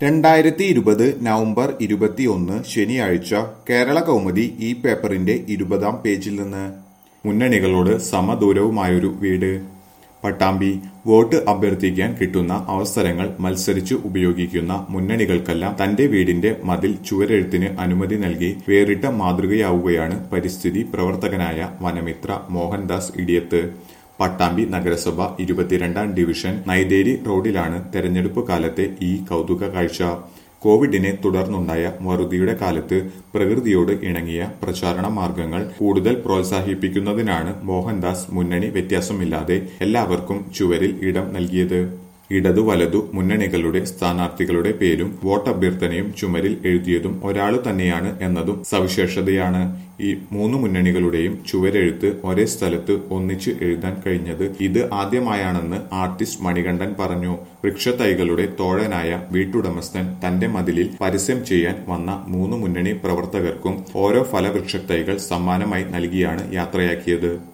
രണ്ടായിരത്തി ഇരുപത് നവംബർ ഇരുപത്തിയൊന്ന് ശനിയാഴ്ച കേരള കൗമുദി ഈ പേപ്പറിന്റെ ഇരുപതാം പേജിൽ നിന്ന് മുന്നണികളോട് സമദൂരവുമായൊരു വീട് പട്ടാമ്പി വോട്ട് അഭ്യർത്ഥിക്കാൻ കിട്ടുന്ന അവസരങ്ങൾ മത്സരിച്ച് ഉപയോഗിക്കുന്ന മുന്നണികൾക്കെല്ലാം തന്റെ വീടിന്റെ മതിൽ ചുവരെഴുത്തിന് അനുമതി നൽകി വേറിട്ട മാതൃകയാവുകയാണ് പരിസ്ഥിതി പ്രവർത്തകനായ വനമിത്ര മോഹൻദാസ് ഇടിയത്ത് പട്ടാമ്പി നഗരസഭ ഇരുപത്തിരണ്ടാം ഡിവിഷൻ നൈതേരി റോഡിലാണ് തെരഞ്ഞെടുപ്പ് കാലത്തെ ഈ കൗതുക കാഴ്ച കോവിഡിനെ തുടർന്നുണ്ടായ വറുതിയുടെ കാലത്ത് പ്രകൃതിയോട് ഇണങ്ങിയ പ്രചാരണ മാർഗങ്ങൾ കൂടുതൽ പ്രോത്സാഹിപ്പിക്കുന്നതിനാണ് മോഹൻദാസ് മുന്നണി വ്യത്യാസമില്ലാതെ എല്ലാവർക്കും ചുവരിൽ ഇടം നൽകിയത് ഇടതു വലതു മുന്നണികളുടെ സ്ഥാനാർത്ഥികളുടെ പേരും വോട്ടഭ്യർത്ഥനയും ചുമരിൽ എഴുതിയതും ഒരാളു തന്നെയാണ് എന്നതും സവിശേഷതയാണ് ഈ മൂന്ന് മുന്നണികളുടെയും ചുവരെഴുത്ത് ഒരേ സ്ഥലത്ത് ഒന്നിച്ച് എഴുതാൻ കഴിഞ്ഞത് ഇത് ആദ്യമായാണെന്ന് ആർട്ടിസ്റ്റ് മണികണ്ഠൻ പറഞ്ഞു വൃക്ഷത്തൈകളുടെ തോഴനായ വീട്ടുടമസ്ഥൻ തന്റെ മതിലിൽ പരസ്യം ചെയ്യാൻ വന്ന മൂന്ന് മുന്നണി പ്രവർത്തകർക്കും ഓരോ ഫലവൃക്ഷത്തൈകൾ സമ്മാനമായി നൽകിയാണ് യാത്രയാക്കിയത്